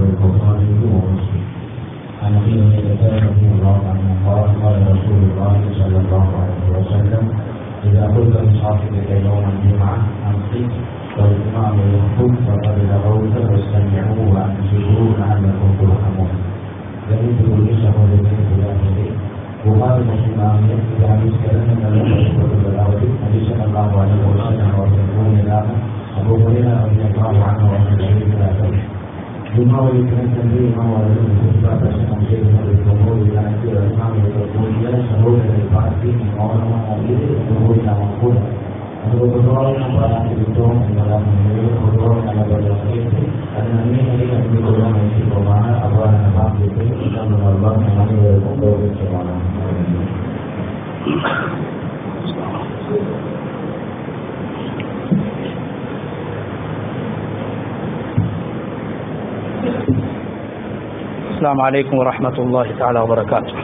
البخاري ومسلم عن ابي هريره رضي الله عنه قال قال رسول الله صلى الله عليه وسلم اذا قلت لصاحبك يوم الجمعه امسك والامام يخطب فقد لغوت فاستمعوا وانصتوا لعلكم ترحمون jadi ditulis sama dengan bulan ini Bukan muslimahnya tidak habis kerana dalam sesuatu berlaku Nabi sallallahu alaihi wasallam Rasulullah yang Abu Hurairah radhiyallahu anhu wa sallam berkata Jumlah wajibkan sendiri Imam Wajib Khutbah bersama Syekh Nabi Kumur Dan itu Imam Wajib Dia selalu dari pasti Orang-orang ini Kumur nama pun Untuk berdoa yang berada di dalam dalam berdoa yang berdoa itu karena ini hari kami berdoa yang istiqomah apa yang nampak itu kita berdoa yang kami berdoa istiqomah. السلام عليكم ورحمة الله تعالى وبركاته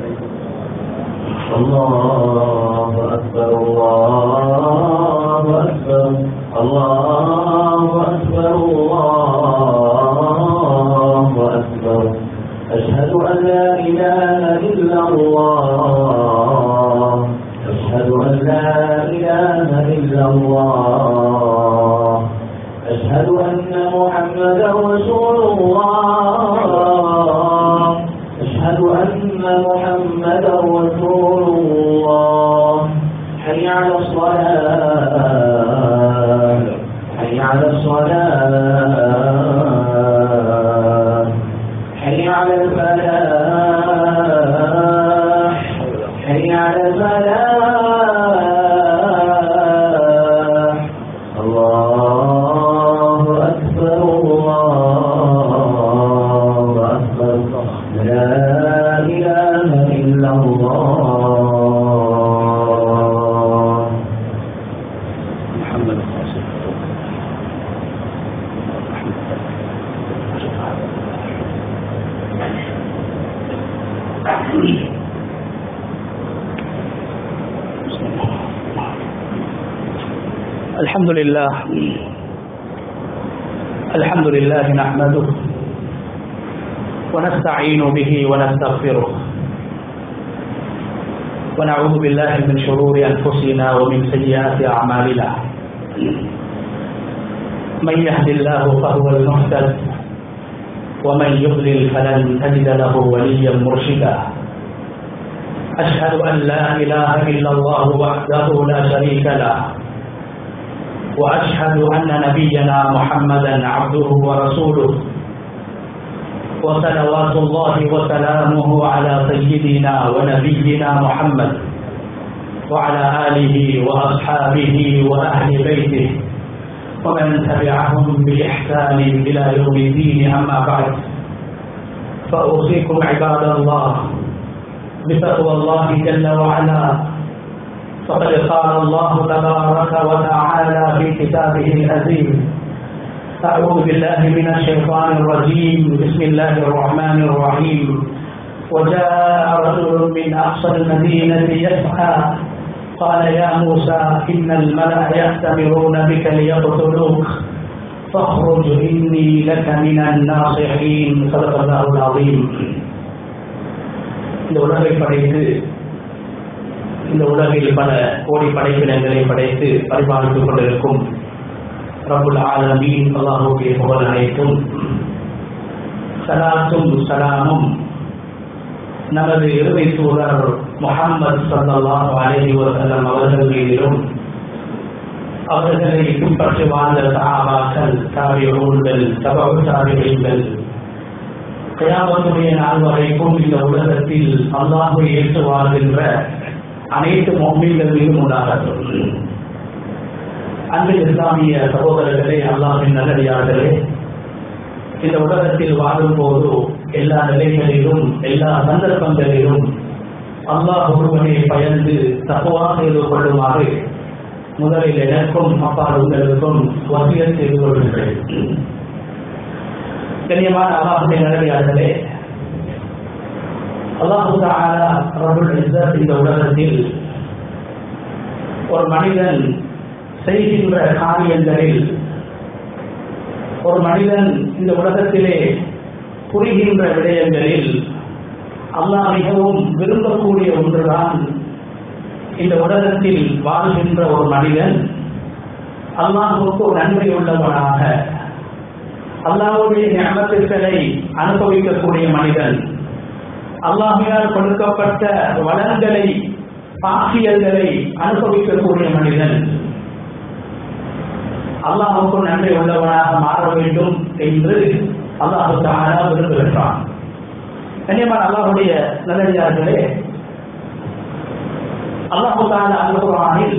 الله أكبر الله أكبر الله أكبر الله أكبر أشهد أن لا إله إلا الله أشهد أن لا إله إلا الله أشهد أن محمدا رسول الله أشهد أن محمدا رسول الله حي على الصلاة حي على الصلاة حي على الفلاح حي على الفلاح الله أكبر الله أكبر لا إله إلا الله محمد رسول الحمد لله الحمد لله نحمده ونستعين به ونستغفره ونعوذ بالله من شرور أنفسنا ومن سيئات أعمالنا من يهد الله فهو المهتد ومن يضلل فلن تجد له وليا مرشدا أشهد أن لا إله إلا الله وحده لا شريك له وأشهد أن نبينا محمدا عبده ورسوله وصلوات الله وسلامه على سيدنا ونبينا محمد وعلى آله وأصحابه وأهل بيته ومن تبعهم بإحسان إلى يوم الدين أما بعد فأوصيكم عباد الله بتقوى الله جل وعلا فقد قال الله تبارك وتعالى في كتابه العزيز أعوذ بالله من الشيطان الرجيم بسم الله الرحمن الرحيم وجاء رجل من أقصى المدينة يسعى قال يا موسى إن الملأ يأتمرون بك ليقتلوك فاخرج إني لك من الناصحين صدق الله العظيم இந்த உலகை படைத்து இந்த உலகில் பல கோடி படைப்பினங்களை படைத்து பரிபாலித்துக் கொண்டிருக்கும் ரபுல் ஆலமீன் அல்லாஹுடைய புகழ் அனைத்தும் சலாத்தும் சலாமும் நமது இறுதி தூதர் முகமது சல்லாஹ் அலஹி வசல்லம் அவர்கள் மீதிலும் அவர்களை பின்பற்றி வாழ்ந்த சஹாபாக்கள் தாபியூன்கள் தபவு தாபிகள் கயாமத்துடைய நாள் வரைக்கும் இந்த உலகத்தில் அல்லாஹை ஏற்று வாழ்கின்ற அனைத்து மொம்மிகள் மீதும் உண்டாகட்டும் அன்பு இஸ்லாமிய சகோதரர்களே அல்லாஹின் நல்லடியார்களே இந்த உலகத்தில் வாழும் போது எல்லா நிலைகளிலும் எல்லா சந்தர்ப்பங்களிலும் அல்லாஹ் ஒருவனை பயந்து தப்புவா செய்து கொள்ளுமாறு முதலில் எனக்கும் அப்பால் உங்களுக்கும் வசியம் செய்து கொள்கின்றேன் கண்ணியமான அல்லாஹுடைய நல்லடியார்களே அல்லாஹு தாலா ரபுல் இஸ்ஸத் இந்த உலகத்தில் ஒரு மனிதன் செய்கின்ற காரியங்களில் ஒரு மனிதன் இந்த உலகத்திலே புரிகின்ற விடயங்களில் அல்லாஹ் மிகவும் விரும்பக்கூடிய ஒன்றுதான் இந்த உலகத்தில் வாழ்கின்ற ஒரு மனிதன் அல்லாஹுக்கு நன்மை உள்ளவனாக அல்லாஹுடைய ஞாபகங்களை அனுபவிக்கக்கூடிய மனிதன் அல்லாஹியால் கொடுக்கப்பட்ட வளங்களை பாக்கியல்களை அனுபவிக்கக்கூடிய மனிதன் அல்லாஹுக்கு நன்மை உள்ளவனாக மாற வேண்டும் என்று அல்லாஹு தாரா விரும்புகின்றான் கண்ணியமான அல்லாஹுடைய நல்லடியார்களே அல்லாஹு தாரா அல்குரானில்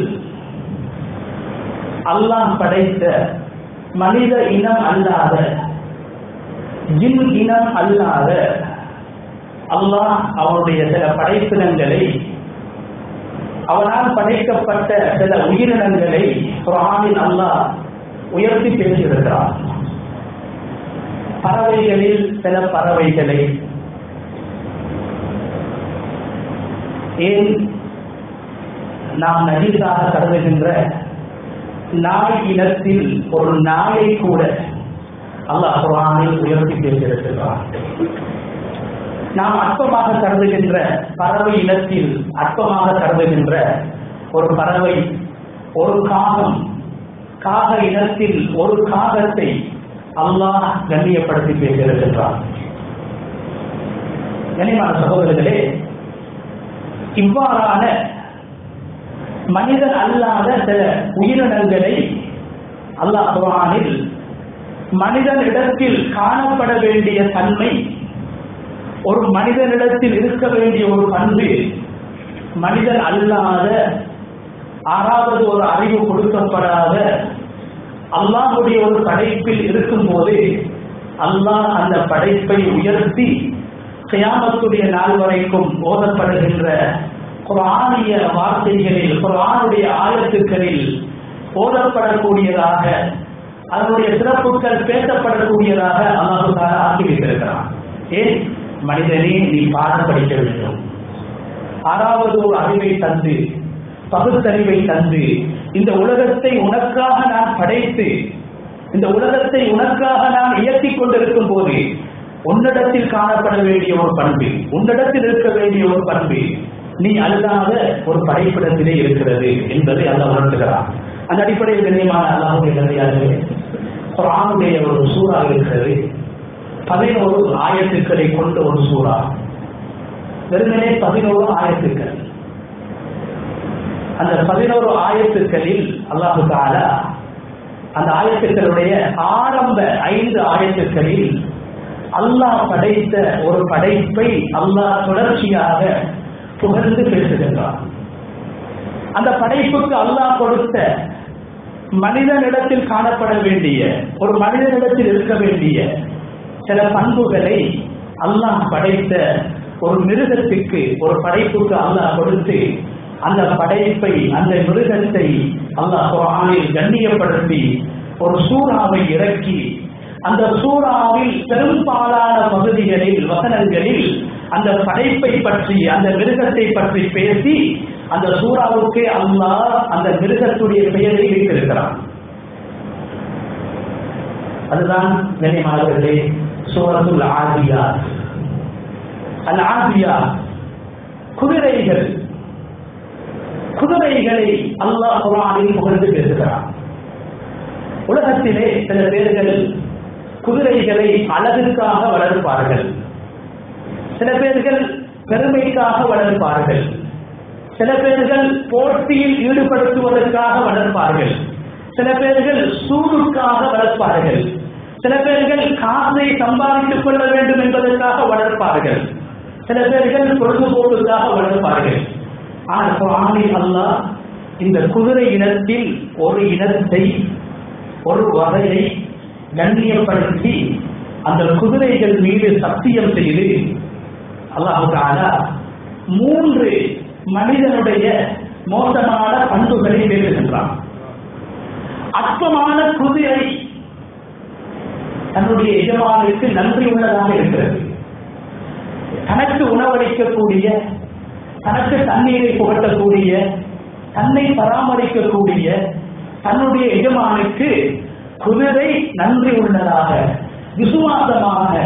அல்லாஹ் படைத்த மனித இனம் அல்லாத ஜின் இனம் அல்லாத அல்லாஹ் அவனுடைய சில படைப்பினங்களை அவனால் படைக்கப்பட்ட சில உயிரினங்களை குரானில் அல்லாஹ் உயர்த்தி பேசியிருக்கிறார் பறவைகளில் சில பறவைகளை ஏன் நாம் நஜீசாக கருதுகின்ற நாய் இனத்தில் ஒரு நாயை கூட அல்லாஹ் குரானில் உயர்த்தி பேசியிருக்கிறார் நாம் அற்பமாக கருதுகின்ற பறவை இனத்தில் அற்பமாக கருதுகின்ற ஒரு பறவை ஒரு காகம் காக இனத்தில் ஒரு காகத்தை அல்லாஹ் கண்ணியப்படுத்தி பேசியிருக்கின்றார் கண்ணியமான சகோதரர்களே இவ்வாறான மனிதன் அல்லாத சில உயிரினங்களை அல்லாஹ் குரானில் மனிதனிடத்தில் காணப்பட வேண்டிய தன்மை ஒரு மனிதனிடத்தில் இருக்க வேண்டிய ஒரு பண்பு மனிதன் அல்லாத ஆறாவது ஒரு அறிவு கொடுக்கப்படாத அல்லாஹுடைய ஒரு படைப்பில் இருக்கும் போது அல்லாஹ் அந்த படைப்பை உயர்த்தி கியாமத்துடைய நாள் வரைக்கும் ஓதப்படுகின்ற குரானிய வார்த்தைகளில் குரானுடைய ஆயத்துக்களில் ஓதப்படக்கூடியதாக அதனுடைய சிறப்புகள் பேசப்படக்கூடியதாக அல்லாஹு தாரா ஆக்கி வைத்திருக்கிறான் ஏன் மனிதனே நீ பாடம் படிக்க வேண்டும் ஆறாவது ஒரு அறிவை தந்து பகுத்தறிவை தந்து இந்த உலகத்தை உனக்காக நான் படைத்து இந்த உலகத்தை உனக்காக நான் இயக்கிக் கொண்டிருக்கும் போது உன்னிடத்தில் காணப்பட வேண்டிய ஒரு பண்பு உன்னிடத்தில் இருக்க வேண்டிய ஒரு பண்பு நீ அல்லாத ஒரு படைப்பிடத்திலே இருக்கிறது என்பதை அல்ல உணர்த்துகிறான் அந்த அடிப்படையில் கண்ணியமான அல்லாஹுடைய நிலையாகவே குரானுடைய ஒரு சூறா இருக்கிறது பதினோரு ஆயத்துக்களை கொண்ட ஒரு சூறா வெறுமனே பதினோரு ஆயத்துக்கள் அந்த பதினோரு ஆயத்துக்களில் அல்லாஹு தாலா அந்த ஆயத்துக்களுடைய ஆரம்ப ஐந்து ஆயத்துக்களில் அல்லாஹ் படைத்த ஒரு படைப்பை அல்லாஹ் தொடர்ச்சியாக புகழ்ந்து பேசுகின்றான் அந்த படைப்புக்கு அல்லாஹ் கொடுத்த மனிதனிடத்தில் காணப்பட வேண்டிய ஒரு மனிதனிடத்தில் இருக்க வேண்டிய சில பண்புகளை அல்லாஹ் படைத்த ஒரு மிருகத்துக்கு ஒரு படைப்புக்கு அல்லாஹ் கொடுத்து அந்த படைப்பை அந்த மிருகத்தை அல்லாஹ் குரானில் கண்ணியப்படுத்தி ஒரு சூறாவை இறக்கி அந்த சூறாவில் பெரும்பாலான பகுதிகளில் வசனங்களில் அந்த படைப்பை பற்றி அந்த மிருகத்தை பற்றி பேசி அந்த சூறாவுக்கு அல்லாஹ் அந்த மிருகத்துடைய பெயரை வைத்திருக்கிறான் அதுதான் கண்ணியமானவர்களே சூரத்துல் ஆதியா அல் ஆதியா குதிரைகள் குதிரைகளை அல்லாஹ் குரானில் புகழ்ந்து பேசுகிறான் உலகத்திலே சில பேர்கள் குதிரைகளை அழகுக்காக வளர்ப்பார்கள் சில பேர்கள் பெருமைக்காக வளர்ப்பார்கள் சில பேர்கள் போட்டியில் ஈடுபடுத்துவதற்காக வளர்ப்பார்கள் சில பேர்கள் சூடுக்காக வளர்ப்பார்கள் சில பேர்கள் காசை சம்பாதித்துக் கொள்ள வேண்டும் என்பதற்காக வளர்ப்பார்கள் சில பேர்கள் பொழுதுபோக்குக்காக வளர்ப்பார்கள் ஆனால் குரானில் அல்லாஹ் இந்த குதிரை இனத்தில் ஒரு இனத்தை ஒரு வகையை கண்ணியப்படுத்தி அந்த குதிரைகள் மீது சத்தியம் செய்து அல்லாஹு தாலா மூன்று மனிதனுடைய மோசமான பண்புகளை பேசுகின்றான் அற்பமான குதிரை தன்னுடைய எஜமானுக்கு நன்றி உள்ளதாக இருக்கிறது தனக்கு உணவளிக்கக்கூடிய தனக்கு தண்ணீரை புகட்டக்கூடிய தன்னை பராமரிக்கக்கூடிய தன்னுடைய எஜமானுக்கு குதிரை நன்றி உள்ளதாக விசுவாசமாக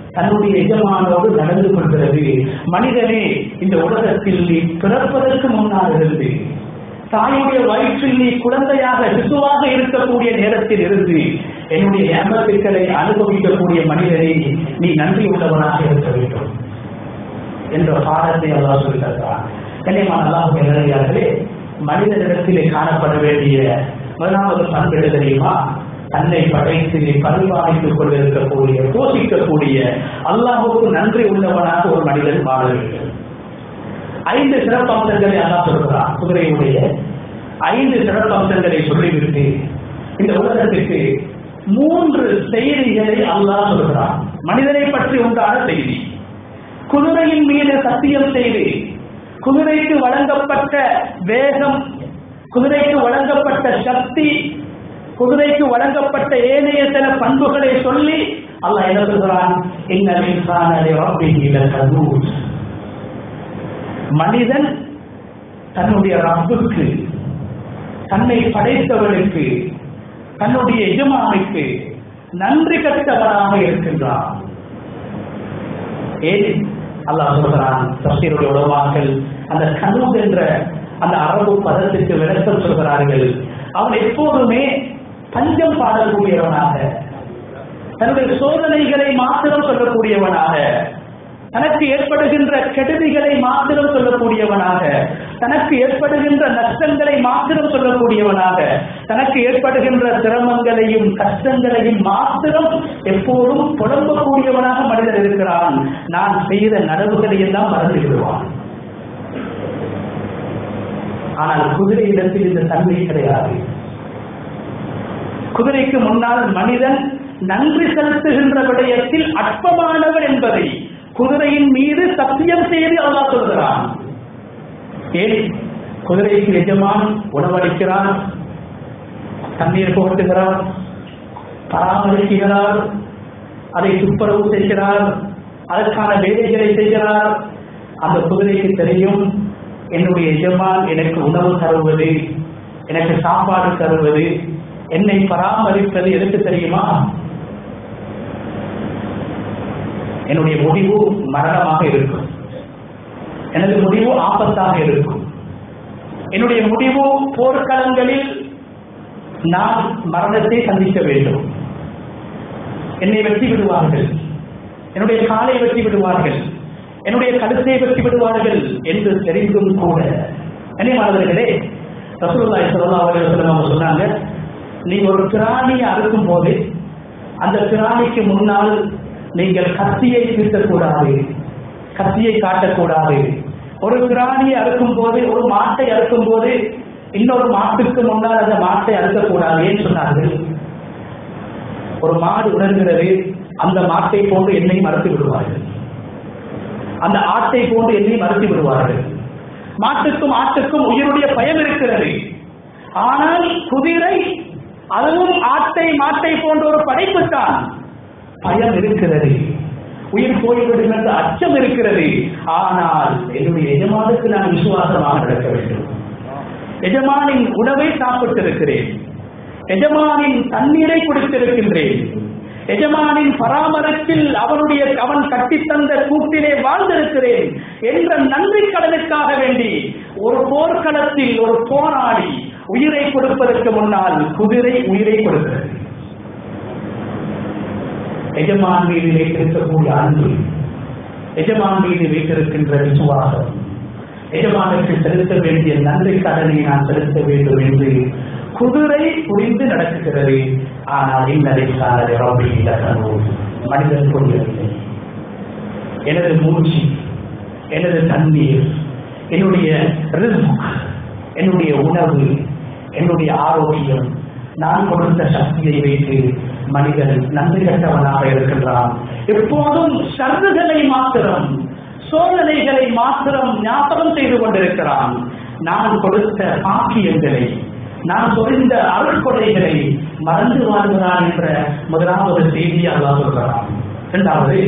தன்னுடைய எஜமானோடு நடந்து கொள்கிறது மனிதனே இந்த உலகத்தில் நீ பிறப்பதற்கு முன்னால் இருந்து தாயுடைய வயிற்றில் நீ குழந்தையாக சிசுவாக இருக்கக்கூடிய நேரத்தில் இருந்து என்னுடைய ஏமத்துக்களை அனுபவிக்கக்கூடிய மனிதனை நீ நன்றி உள்ளவனாக இருக்க வேண்டும் என்ற பாடத்தை அல்லாஹ் சொல்கிறார் கண்ணியமான அல்லாஹ் நேரடியார்களே மனிதனிடத்திலே காணப்பட வேண்டிய முதலாவது பண்பு எது தெரியுமா தன்னை படைத்து பரிபாலித்துக் கொண்டிருக்கக்கூடிய போஷிக்கக்கூடிய அல்லாஹுக்கு நன்றி உள்ளவனாக ஒரு மனிதன் வாழ வேண்டும் ஐந்து சிறப்பம்சங்களை அல்லாஹ் சொல்கிறான் குதிரையுடைய ஐந்து சிறப்பம்சங்களை சொல்லிவிட்டு இந்த உலகத்துக்கு மூன்று செய்திகளை அல்லாஹ் சொல்கிறான் மனிதனை பற்றி உண்டான செய்தி குதிரையின் மீது சத்தியம் செய்து குதிரைக்கு வழங்கப்பட்ட வேகம் குதிரைக்கு வழங்கப்பட்ட சக்தி குதிரைக்கு வழங்கப்பட்ட ஏனைய சில பண்புகளை சொல்லி அல்லாஹ் என்ன சொல்கிறான் இன்னும் மனிதன் தன்னுடைய ரப்புக்கு தன்னை படைத்தவனுக்கு தன்னுடைய எஜமானுக்கு நன்றி கட்டவனாக இருக்கின்றான் ஏன் அல்லாஹ் சொல்கிறான் தப்சீருடைய உலமாக்கள் அந்த கனூத் என்ற அந்த அரபு பதத்துக்கு விளக்கம் சொல்கிறார்கள் அவன் எப்போதுமே பஞ்சம் பாடக்கூடியவனாக தன்னுடைய சோதனைகளை மாத்திரம் சொல்லக்கூடியவனாக தனக்கு ஏற்படுகின்ற கெடுதிகளை மாத்திரம் சொல்லக்கூடியவனாக தனக்கு ஏற்படுகின்ற நஷ்டங்களை மாத்திரம் சொல்லக்கூடியவனாக தனக்கு ஏற்படுகின்ற சிரமங்களையும் கஷ்டங்களையும் மாத்திரம் எப்போதும் புலம்பக்கூடியவனாக மனிதன் இருக்கிறான் நான் செய்த நடவுகளை எல்லாம் மறந்து விடுவான் ஆனால் குதிரையிடத்தில் இந்த தன்மை கிடையாது குதிரைக்கு முன்னால் மனிதன் நன்றி செலுத்துகின்ற விடயத்தில் அற்பமானவன் என்பதை குதிரையின் மீது சத்தியம் செய்து அல்லாஹ் சொல்கிறான் ஏன் குதிரைக்கு எஜமான் உணவளிக்கிறான் தண்ணீர் புகட்டுகிறார் பராமரிக்கிறார் அதை துப்புரவு செய்கிறார் அதற்கான வேலைகளை செய்கிறார் அந்த குதிரைக்கு தெரியும் என்னுடைய எஜமான் எனக்கு உணவு தருவது எனக்கு சாப்பாடு தருவது என்னை பராமரிப்பது எதுக்கு தெரியுமா என்னுடைய முடிவு மரணமாக இருக்கும் எனது முடிவு ஆபத்தாக இருக்கும் என்னுடைய முடிவு போர்க்களங்களில் நான் மரணத்தை சந்திக்க வேண்டும் என்னை வெட்டி விடுவார்கள் என்னுடைய காலை வெட்டி விடுவார்கள் என்னுடைய கழுத்தை வெட்டி விடுவார்கள் என்று தெரிந்தும் கூட கனிமானவர்களே ரசூலுல்லாஹி ஸல்லல்லாஹு அலைஹி வஸல்லம் அவங்க சொன்னாங்க நீங்க ஒரு பிராணியை அறுக்கும் போது அந்த பிராணிக்கு முன்னால் நீங்கள் கத்தியை வீசக்கூடாது கத்தியை காட்டக்கூடாது ஒரு பிராணியை அறுக்கும் போது ஒரு மாட்டை அறுக்கும் போது இன்னொரு மாட்டுக்கு முன்னால் அந்த மாட்டை அறுக்கக்கூடாது ஏன்னு சொன்னார்கள் ஒரு மாடு உணர்கிறது அந்த மாட்டை போன்று என்னை மறுத்து விடுவார்கள் அந்த ஆட்டை போன்று என்னை மறுத்து விடுவார்கள் மாட்டுக்கும் ஆட்டுக்கும் உயிருடைய பயம் இருக்கிறது ஆனால் குதிரை அதுவும் ஆட்டை மாட்டை போன்ற ஒரு படைப்பு தான் பயம் இருக்கிறது உயிர் போய்விடும் என்ற அச்சம் இருக்கிறது ஆனால் என்னுடைய எஜமானுக்கு நான் விசுவாசமாக நடக்க வேண்டும் எஜமானின் உணவை சாப்பிட்டிருக்கிறேன் எஜமானின் தண்ணீரை குடித்திருக்கின்றேன் எஜமானின் பராமரத்தில் அவனுடைய அவன் கட்டித்தந்த கூட்டிலே வாழ்ந்திருக்கிறேன் என்ற நன்றி கடனுக்காக வேண்டி ஒரு போர்க்களத்தில் ஒரு போராடி உயிரை கொடுப்பதற்கு முன்னால் குதிரை உயிரை கொடுக்கிறது எஜமான் மீது வைத்திருக்கக்கூடிய அன்பு எஜமான் மீது வைத்திருக்கின்ற விசுவாசம் எஜமானுக்கு செலுத்த வேண்டிய நன்றி கடனை நான் செலுத்த வேண்டும் என்று குதிரை புரிந்து நடக்குகிறது ஆனால் இன்னதை சாரதை ரொம்ப மனிதன் புரியவில்லை எனது மூச்சு எனது தண்ணீர் என்னுடைய ரிஸ்க் என்னுடைய உணவு என்னுடைய ஆரோக்கியம் நான் கொடுத்த சக்தியை வைத்து மனிதன் நன்றி கட்டவனாக இருக்கின்றான் எப்போதும் சர்வுகளை மாத்திரம் சோதனைகளை மாத்திரம் ஞாபகம் செய்து கொண்டிருக்கிறான் நான் கொடுத்த பாக்கியங்களை நான் சொரிந்த அருட்கொடைகளை மறந்து வாழ்கிறான் என்ற முதலாவது செய்தியை அல்லா சொல்கிறான் இரண்டாவது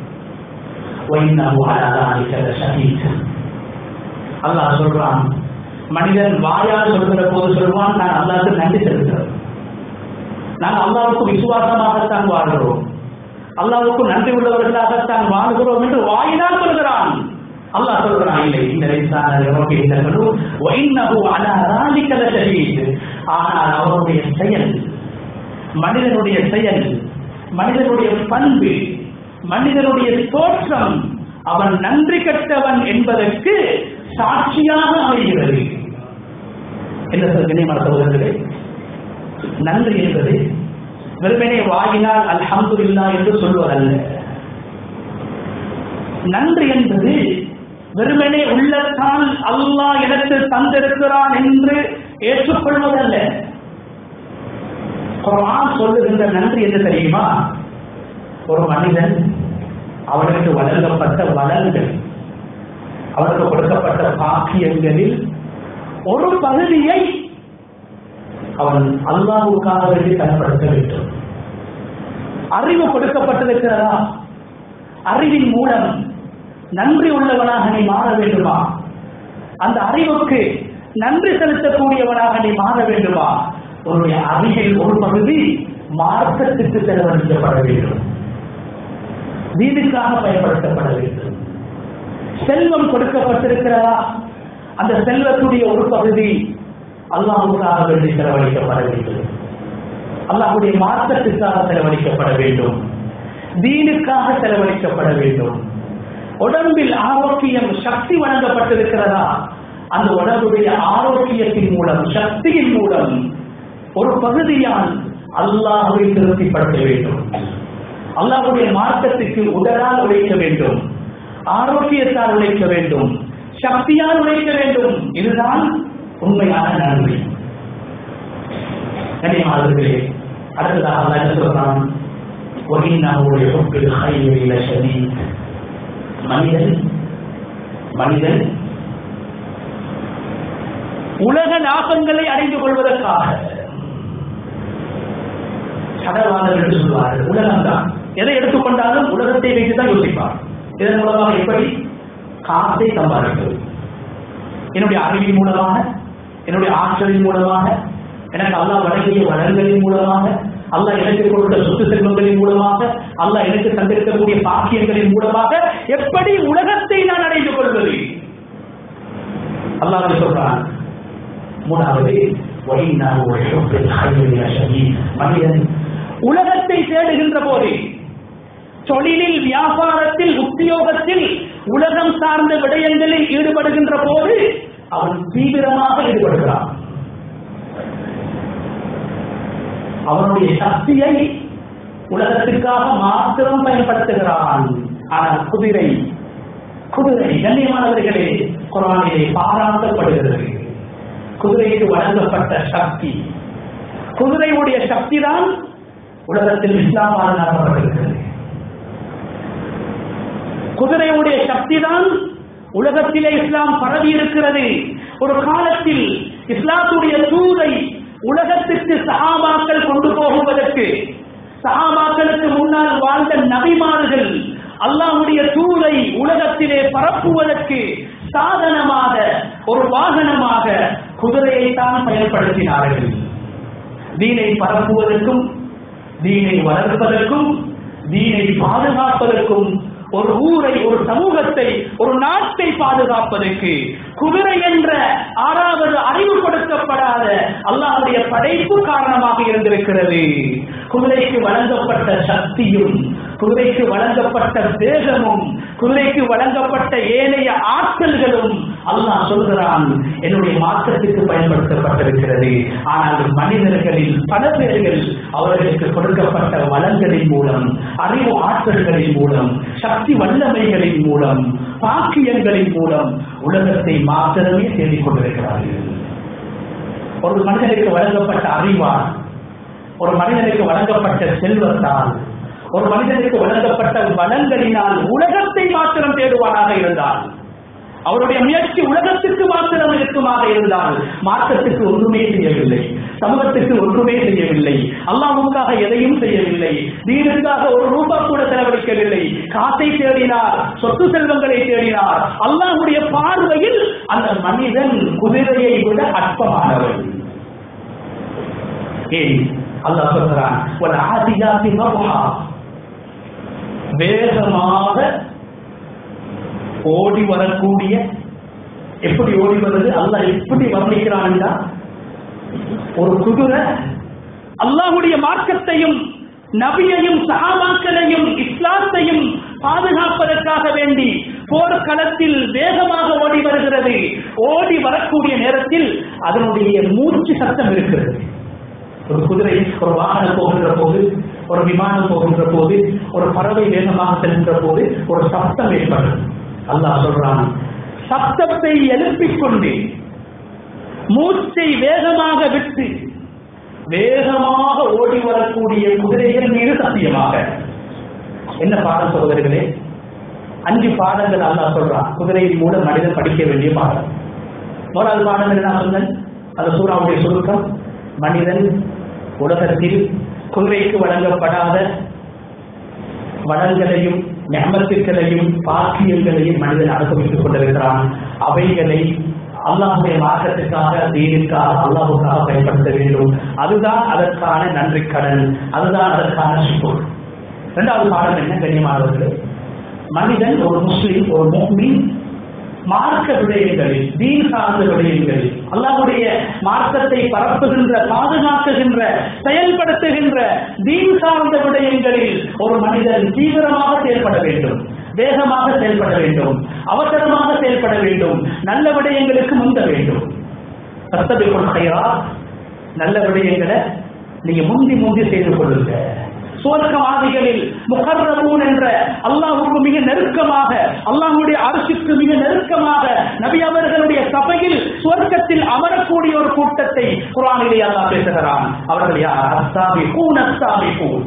அல்லாஹ் சொல்றான் மனிதன் வாயால் சொல்கிற போது சொல்வான் நான் அல்லாவுக்கு நன்றி செலுத்துகிறேன் நான் அல்லாவுக்கு விசுவாசமாகத்தான் வாழ்கிறோம் அல்லாவுக்கு நன்றி உள்ளவர்களாகத்தான் வாழ்கிறோம் என்று வாயினால் சொல்கிறான் அல்லாஹ் சொல்கிறான் இல்லை இந்த இன்சான நமக்கு இந்த கனு வைன்னஹு அலா ராலிக லஷஹீத் ஆனால் அவருடைய செயல் மனிதனுடைய செயல் மனிதனுடைய பண்பு மனிதனுடைய தோற்றம் அவன் நன்றி கெட்டவன் என்பதற்கு சாட்சியாக அமைகிறது என்ன சொல்கிறேன் மருத்துவர்களே நன்றி என்பது வெறுமனே வாயினால் அல்ஹம்துலில்லா என்று சொல்வதல்ல நன்றி என்பது வெறுமனே உள்ளத்தால் அல்லாஹ் எனக்கு தந்திருக்கிறான் என்று ஏற்றுக்கொள்வதல்ல குர்ஆன் சொல்லுகின்ற நன்றி என்ன தெரியுமா ஒரு மனிதன் அவனுக்கு வழங்கப்பட்ட வளங்கள் அவனுக்கு கொடுக்கப்பட்ட பாக்கியங்களில் ஒரு பகுதியை அவன் அல்லாஹுக்காக வேண்டி பயன்படுத்த வேண்டும் அறிவு கொடுக்கப்பட்டிருக்கிறதா அறிவின் மூலம் நன்றி உள்ளவனாக நீ மாற வேண்டுமா அந்த அறிவுக்கு நன்றி செலுத்தக்கூடியவனாக நீ மாற வேண்டுமா உன்னுடைய அறிவில் ஒரு பகுதி மார்க்கத்துக்கு செலவழிக்கப்பட வேண்டும் வீடுக்காக பயன்படுத்தப்பட வேண்டும் செல்வம் கொடுக்கப்பட்டிருக்கிறதா அந்த செல்வத்துடைய ஒரு பகுதி அல்லாஹுக்காக வேண்டி செலவழிக்கப்பட வேண்டும் அல்லாஹுடைய மார்க்கத்துக்காக செலவழிக்கப்பட வேண்டும் தீனுக்காக செலவழிக்கப்பட வேண்டும் உடம்பில் ஆரோக்கியம் சக்தி வழங்கப்பட்டிருக்கிறதா அந்த உடம்புடைய ஆரோக்கியத்தின் மூலம் சக்தியின் மூலம் ஒரு பகுதியால் அல்லாஹுவை திருப்திப்படுத்த வேண்டும் அல்லாஹுடைய மார்க்கத்துக்கு உடலால் உழைக்க வேண்டும் ஆரோக்கியத்தால் உழைக்க வேண்டும் சக்தியால் உழைக்க வேண்டும் இதுதான் உண்மையான நன்றி கனிமாளர்களே அடுத்ததாக அல்லா என்ன சொல்றான் ஒரினாவுடைய ஒப்பில் ஹைவில சனி மனிதன் மனிதன் உலக லாபங்களை அடைந்து கொள்வதற்காக சடவாதம் என்று சொல்வார்கள் உலகம்தான் எதை எடுத்துக்கொண்டாலும் உலகத்தை வைத்து தான் யோசிப்பார் இதன் மூலமாக எப்படி காசை சம்பாதிப்பது என்னுடைய அறிவின் மூலமாக என்னுடைய ஆற்றலின் மூலமாக எனக்கு அல்லாஹ் வழங்கிய வளங்களின் மூலமாக அல்லாஹ் எனக்கு கொடுத்த சொத்து செல்வங்களின் மூலமாக அல்லாஹ் எனக்கு தந்திருக்கக்கூடிய பாக்கியங்களின் மூலமாக எப்படி உலகத்தை நான் அடைந்து கொள்வது அல்லாஹ் சொல்றான் மூணாவது மனிதன் உலகத்தை தேடுகின்ற போது தொழிலில் வியாபாரத்தில் உத்தியோகத்தில் உலகம் சார்ந்த விடயங்களில் ஈடுபடுகின்ற போது அவன் தீவிரமாக ஈடுபடுகிறான் அவனுடைய சக்தியை உலகத்திற்காக மாத்திரம் பயன்படுத்துகிறான் ஆனால் குதிரை குதிரை கண்ணியமானவர்களே குரானிலே பாராட்டப்படுகிறது குதிரைக்கு வழங்கப்பட்ட சக்தி குதிரையுடைய சக்தி தான் உலகத்தில் இஸ்லாம் பாதுகாக்கப்பட்டிருக்கிறது குதிரையுடைய சக்தி தான் உலகத்திலே இஸ்லாம் பரவி இருக்கிறது ஒரு காலத்தில் இஸ்லாத்துடைய தூதை உலகத்திற்கு சஹாபாக்கள் கொண்டு போகுவதற்கு சஹாபாக்களுக்கு முன்னால் வாழ்ந்த நபிமார்கள் அல்லாஹ்வுடைய தூதை உலகத்திலே பரப்புவதற்கு சாதனமாக ஒரு வாகனமாக குதிரையைத்தான் பயன்படுத்தினார்கள் தீனை பரப்புவதற்கும் தீனை வளர்ப்பதற்கும் தீனை பாதுகாப்பதற்கும் ஒரு ஊரை ஒரு சமூகத்தை ஒரு நாட்டை பாதுகாப்பதற்கு குதிரை என்ற ஆறாவது அறிவு கொடுக்கப்படாத அல்லாஹுடைய படைப்பு காரணமாக இருந்திருக்கிறது குதிரைக்கு வழங்கப்பட்ட சக்தியும் குதிரைக்கு வழங்கப்பட்ட தேகமும் குதிரைக்கு வழங்கப்பட்ட ஏனைய ஆற்றல்களும் அல்லாஹ் சொல்கிறான் என்னுடைய மாற்றத்துக்கு பயன்படுத்தப்பட்டிருக்கிறது ஆனால் மனிதர்களில் பல பேர்கள் அவர்களுக்கு கொடுக்கப்பட்ட வளங்களின் மூலம் அறிவு ஆற்றல்களின் மூலம் சக்தி வல்லமைகளின் மூலம் பாக்கியங்களின் மூலம் உலகத்தை மாத்திரமே தேடிக் கொண்டிருக்கிறார்கள் ஒரு மனிதனுக்கு வழங்கப்பட்ட அறிவால் ஒரு மனிதனுக்கு வழங்கப்பட்ட செல்வத்தால் ஒரு மனிதனுக்கு வழங்கப்பட்ட வளங்களினால் உலகத்தை மாத்திரம் தேடுவானாக இருந்தால் அவருடைய முயற்சி உலகத்துக்கு மாத்திரம் இருக்குமாக இருந்தால் மாற்றத்துக்கு ஒன்றுமே செய்யவில்லை சமூகத்துக்கு ஒன்றுமே செய்யவில்லை அல்லாஹுக்காக எதையும் செய்யவில்லை தீனுக்காக ஒரு ரூபா கூட செலவழிக்கவில்லை காசை தேடினார் சொத்து செல்வங்களை தேடினார் அல்லாஹுடைய பார்வையில் அந்த மனிதன் குதிரையை விட அற்பமானவன் ஏன் அல்லாஹ் சொல்கிறான் ஒரு ஆதியாசி வேகமாக ஓடி வரக்கூடிய எப்படி ஓடி வருது அல்லாஹ் எப்படி வர்ணிக்கிறான்டா ஒரு குதிரை அல்லாஹ்வுடைய மார்க்கத்தையும் நபியையும் சஹாபாக்களையும் இஸ்லாத்தையும் பாதுகாப்பதற்காக வேண்டி போர்க்களத்தில் வேகமாக ஓடி வருகிறது ஓடி வரக்கூடிய நேரத்தில் அதனுடைய மூச்சு சத்தம் இருக்கிறது ஒரு குதிரை ஒரு வாகனம் போகின்ற போது ஒரு விமானம் போகின்ற போது ஒரு பறவை வேகமாக செல்கின்ற போது ஒரு சத்தம் ஏற்படும் அல்லாஹ் சொல்றான் சத்தத்தை எழுப்பிக் கொண்டு மூச்சை வேகமாக விட்டு வேகமாக ஓடி வரக்கூடிய குதிரைகள் மீது சத்தியமாக என்ன பாடம் சகோதரர்களே அஞ்சு பாடங்கள் அல்லாஹ் சொல்றான் குதிரையின் மூலம் மனிதன் படிக்க வேண்டிய பாடம் முதலாவது பாடம் என்ன சொன்னேன் அந்த சூறாவுடைய சுருக்கம் மனிதன் உலகத்தில் குதிரைக்கு வழங்கப்படாத வளங்களையும் ஞாபகங்களையும் பாக்கியங்களையும் மனிதன் அனுபவித்துக் கொண்டிருக்கிறான் அவைகளை அல்லாஹுடைய மார்க்கத்துக்காக தீனுக்காக அல்லாஹுக்காக பயன்படுத்த வேண்டும் அதுதான் அதற்கான நன்றி கடன் அதுதான் அதற்கான சுகர் இரண்டாவது பாடம் என்ன கண்ணியமானவர்களே மனிதன் ஒரு முஸ்லிம் ஒரு முஸ்லிம் மார்க்க விடயங்களில் தீன் சார்ந்த விடயங்களில் அல்லாஹ்வுடைய மார்க்கத்தை பரப்புகின்ற பாதுகாக்குகின்ற செயல்படுத்துகின்ற தீன் சார்ந்த விடயங்களில் ஒரு மனிதன் தீவிரமாக செயல்பட வேண்டும் வேகமாக செயல்பட வேண்டும் அவசரமாக செயல்பட வேண்டும் நல்ல விடயங்களுக்கு முந்த வேண்டும் சத்தபிக்குள் கைரா நல்ல விடயங்களை நீங்க முந்தி முந்தி செய்து கொள்ளுங்க சுவர்க்கவாதிகளில் முகர்ரபூன் என்ற அல்லாஹுக்கு மிக நெருக்கமாக அல்லாஹுடைய அரசுக்கு மிக நெருக்கமாக நபி அவர்களுடைய சபையில் சுவர்க்கத்தில் அமரக்கூடிய ஒரு கூட்டத்தை குரானிலே அல்லாஹ் பேசுகிறான் அவர்கள் யார் அஸ்தாபி கூன் அஸ்தாபி கூன்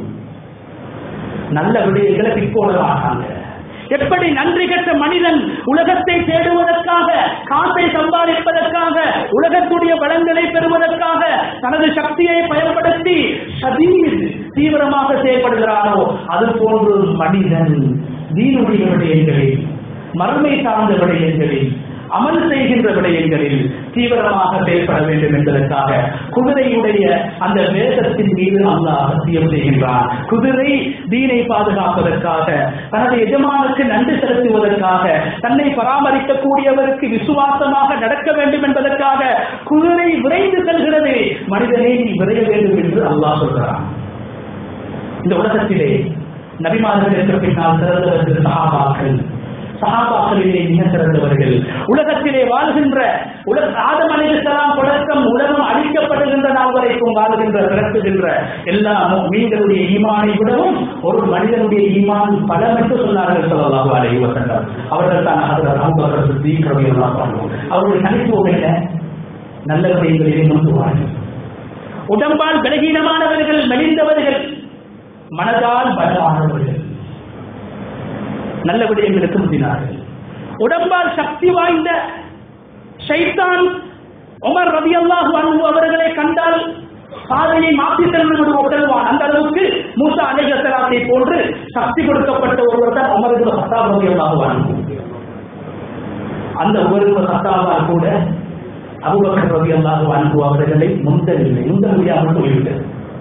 நல்ல விடயங்களை பிற்போட மாட்டாங்க எப்படி நன்றி கெட்ட மனிதன் உலகத்தை தேடுவதற்காக காசை சம்பாதிப்பதற்காக உலகத்துடைய வளங்களை பெறுவதற்காக தனது சக்தியை பயன்படுத்தி சதீர் தீவிரமாக செயல்படுகிறானோ அது போன்று மனிதன் தீனுடைய விடயங்களில் மறுமை சார்ந்த விடயங்களில் அமல் செய்கின்ற விடயங்களில் தீவிரமாக செயல்பட வேண்டும் என்பதற்காக குதிரையுடைய அந்த வேதத்தின் மீது அல்லாஹ் சத்தியம் செய்கின்றான் குதிரை தீனை பாதுகாப்பதற்காக தனது எஜமானுக்கு நன்றி செலுத்துவதற்காக தன்னை பராமரிக்கக்கூடியவருக்கு விசுவாசமாக நடக்க வேண்டும் என்பதற்காக குதிரை விரைந்து செல்கிறது மனிதனை நீ விரைய வேண்டும் என்று அல்லாஹ் சொல்கிறான் இந்த உலகத்திலே நபிமார்களுக்கு பின்னால் சிறந்தவர்கள் சகாபாக்கள் சகாபாக்களிலே மிக சிறந்தவர்கள் உலகத்திலே வாழ்கின்ற உலக ஆதம் அலைஹிஸ்ஸலாம் தொடக்கம் உலகம் அழிக்கப்படுகின்ற நாள் வரைக்கும் வாழ்கின்ற பிறக்குகின்ற எல்லா மீன்களுடைய ஈமானை விடவும் ஒரு மனிதனுடைய ஈமான் பலம் என்று சொன்னார்கள் சொல்லலாம் அலைஹி வஸல்லம் அவர்கள் தான் ஹஜரத் அபூபக்கர் சித்திக் ரலியல்லாஹு அன்ஹு அவருடைய தனித்துவம் என்ன நல்ல விடயங்களிலே முந்துவார்கள் உடம்பால் பலகீனமானவர்கள் மெலிந்தவர்கள் மனதால் பலமானவர்கள் நல்ல விடயங்களுக்கு முந்தினார்கள் உடம்பால் சக்தி வாய்ந்த ஷைத்தான் உமர் ரவி அல்லாஹு அன்பு அவர்களை கண்டால் பாதையை மாற்றி சென்று விடுவான் அந்த அளவுக்கு மூசா அலைகலாத்தை போன்று சக்தி கொடுக்கப்பட்ட ஒருவர் தான் உமருக்கு சத்தாப் ரவி அல்லாஹு அன்பு அந்த ஒவ்வொரு சத்தாவால் கூட அபுபக்கர் ரவி அல்லாஹு அன்பு அவர்களை முந்தவில்லை முந்த முடியாமல் போய்விட்டது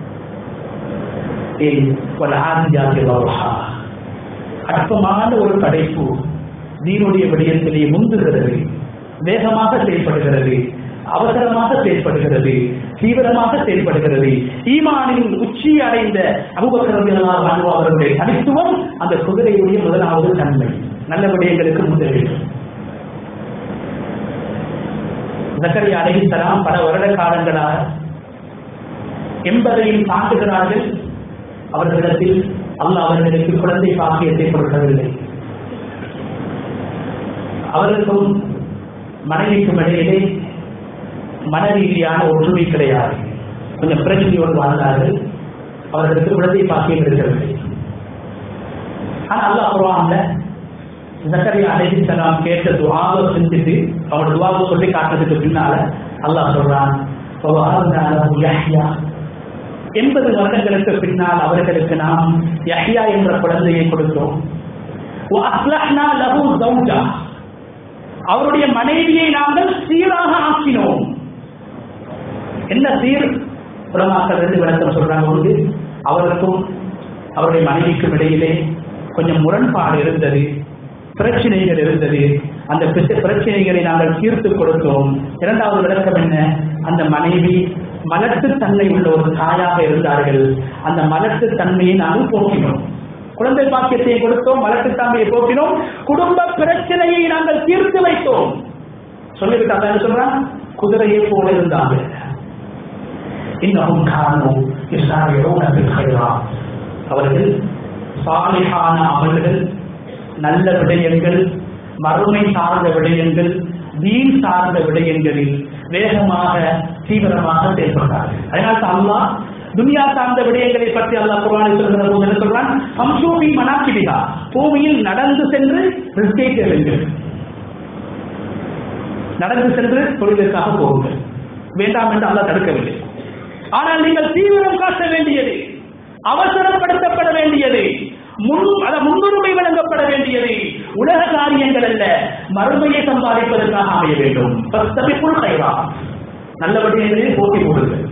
ஏன் ஒரு ஆதிஜாதி அற்பமான ஒரு படைப்பு நீருடைய விடயத்திலே முந்துகிறது வேகமாக செயல்படுகிறது அவசரமாக செயல்படுகிறது தீவிரமாக செயல்படுகிறது ஈமானின் உச்சி அடைந்த அபுபக்கரவியலார் அவர்களுடைய தனித்துவம் அந்த குதிரையுடைய முதலாவது தன்மை நல்ல விடயங்களுக்கு முந்த வேண்டும் ஜக்கரியா அலைஹிஸ்ஸலாம் பல வருட காலங்களாக எண்பதையும் தாண்டுகிறார்கள் அவர்களிடத்தில் அல்லாஹ் அவர்களுக்கு குழந்தை பாக்கியத்தை கொடுக்கவில்லை அவர்களுக்கும் மனைவிக்கும் இடையிலே மன ரீதியான ஒற்றுமை கிடையாது கொஞ்சம் பிரச்சனையோடு வாழ்ந்தார்கள் அவர்களுக்கு குழந்தை பாக்கியம் இருக்கவில்லை ஆனா அல்லாஹ் குர்ஆன்ல ஜக்கரியா அலைஹிஸ்ஸலாம் கேட்ட துஆவை செஞ்சுட்டு அவரோட துஆவை சொல்லி காட்டுறதுக்கு பின்னால அல்லாஹ் சொல்றான் وَوَهَبْنَا لَهُ يَحْيَى எண்பது வருடங்களுக்கு பின்னால் அவர்களுக்கு நாம் யஹ்யா என்ற குழந்தையை கொடுத்தோம் وَأَصْلَحْنَا لَهُ زَوْجَهُ அவருடைய மனைவியை நாங்கள் சீராக ஆக்கினோம் என்ன சீர் உலமாக்கள் ரெண்டு விளக்கம் சொல்றாங்க ஒன்று அவருக்கும் அவருடைய மனைவிக்கும் இடையிலே கொஞ்சம் முரண்பாடு இருந்தது பிரச்சனைகள் இருந்தது அந்த பிரச்ச- பிரச்சனைகளை நாங்கள் தீர்த்து கொடுத்தோம் இரண்டாவது விளக்கம் என்ன அந்த மனைவி மலட்டு தன்மை உள்ள ஒரு தாயாக இருந்தார்கள் அந்த மலட்டு தன்மையை நாங்கள் போக்கினோம் குழந்தை பாக்கியத்தை கொடுத்தோம் மலட்டு தன்மையை போக்கினோம் குடும்ப பிரச்சனையை நாங்கள் தீர்த்து வைத்தோம் சொல்லிவிட்டு அதான் சொல்றான் குதிரையை போல இருந்தாங்க இன்னமும் காரணம் இஸ்லாமியோட அவர்கள் சாலிஹான அமல்கள் நல்ல விடயங்கள் மறுமை சார்ந்த விடயங்கள் தீன் சார்ந்த விடயங்களில் வேகமாக தீவிரமாக செயல்பட்டார்கள் அதனால் தான் அல்லாஹ் துனியா சார்ந்த விடயங்களை பற்றி அல்லாஹ் குர்ஆனில் சொல்கிற போது என்ன சொல்றான் சம்சூபி மனாக்கிபிகா பூமியில் நடந்து சென்று ரிஸ்கை தேடுங்கள் நடந்து சென்று தொழிலுக்காக போகுங்கள் வேண்டாம் என்று அல்லாஹ் தடுக்கவில்லை ஆனால் நீங்கள் தீவிரம் காட்ட வேண்டியது அவசரப்படுத்தப்பட வேண்டியது முன் அத முன்னுரிமை வழங்கப்பட வேண்டியது உலக காரியங்கள் அல்ல மறுமையை சம்பாதிப்பதற்காக அமைய வேண்டும் ஃபஸ்தபிக்குல் கைரா நல்ல விடயங்களில் போட்டி போடுங்கள்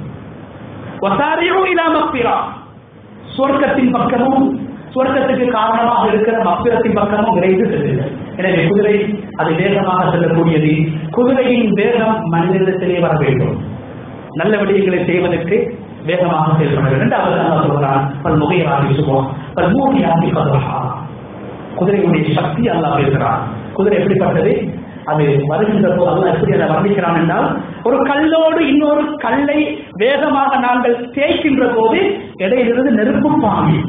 வசாரியோ இலா மக்பிரா சுவர்க்கத்தின் பக்கமும் சுவர்க்கத்துக்கு காரணமாக இருக்கிற மப்பிரத்தின் பக்கமும் விரைந்து செல்லுங்கள் எனவே குதிரை அது வேகமாக செல்லக்கூடியது குதிரையின் வேகம் மனிதனிடத்திலே வர வேண்டும் நல்ல விடயங்களை செய்வதற்கு வேகமாக செயல்பட வேண்டும் இரண்டாவது அல்லாஹ் சொல்கிறான் பல் முகையராகி சுபம் பல் மூடியாகி கதரஹா குதிரையுடைய சக்தி அல்லாஹ் பேசுகிறான் குதிரை எப்படிப்பட்டது அது வருகின்ற போது அல்லாஹ் எப்படி அதை வர்ணிக்கிறான் என்றால் ஒரு கல்லோடு இன்னொரு கல்லை வேகமாக நாங்கள் தேய்க்கின்ற போது இடையிலிருந்து நெருப்பு பாம்பி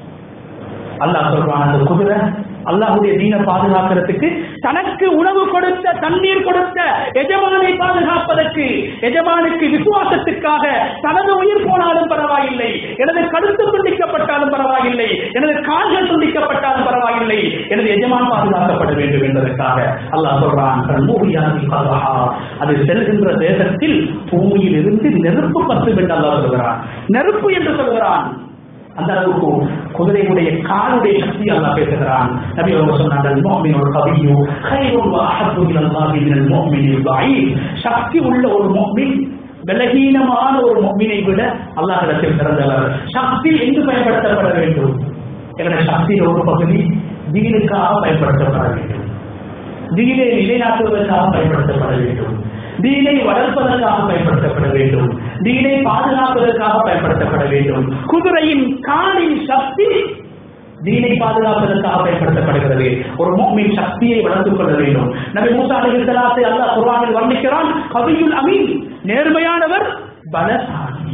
அல்லாஹ் சொல்றான் அந்த குதிரை அல்லாஹ்வுடைய தீனை பாதுகாக்கிறதுக்கு தனக்கு உணவு கொடுத்த தண்ணீர் கொடுத்த எஜமானை பாதுகாப்பதற்கு எஜமானுக்கு விசுவாசத்துக்காக தனது உயிர் போனாலும் பரவாயில்லை எனது கழுத்து துண்டிக்கப்பட்டாலும் பரவாயில்லை எனது கால்கள் துண்டிக்கப்பட்டாலும் பரவாயில்லை எனது எஜமான் பாதுகாக்கப்பட வேண்டும் என்பதற்காக அல்லாஹ் சொல்றான் கண்மூடியாகி பாதுகா அது செல்கின்ற தேசத்தில் பூமியில் இருந்து நெருப்பு பத்து என்று அல்லாஹ் சொல்கிறான் நெருப்பு என்று சொல்கிறான் அந்த அளவுக்கு குதிரையுடைய காலுடைய சக்தி அல்லாஹ் பேசுகிறான் நபி அவங்க சொன்னாங்க முஃமின் ஒரு கவியோ கைரும் அஹப்பு இலல்லாஹி மினல் முஃமினில் தஈஃப் சக்தி உள்ள ஒரு முஃமின் பலகீனமான ஒரு முஃமினை விட அல்லாஹ்விடத்தில் சிறந்தவர் சக்தி எங்கு பயன்படுத்தப்பட வேண்டும் எங்களுடைய சக்தியின் ஒரு பகுதி தீனுக்காக பயன்படுத்தப்பட வேண்டும் தீனை நிலைநாட்டுவதற்காக பயன்படுத்தப்பட வேண்டும் தீனை வளர்ப்பதற்காக பயன்படுத்தப்பட வேண்டும் தீனை பாதுகாப்பதற்காக பயன்படுத்தப்பட வேண்டும் குதிரையின் காலின் சக்தி தீனை பாதுகாப்பதற்காக பயன்படுத்தப்படுகிறது ஒரு மூமின் சக்தியை வளர்த்துக் கொள்ள வேண்டும் நபி மூசா அலைஹிஸ்ஸலாத்தை அல்லாஹ் குர்ஆனில் வர்ணிக்கிறான் கவியுல் அமீன் நேர்மையானவர் பலசாலி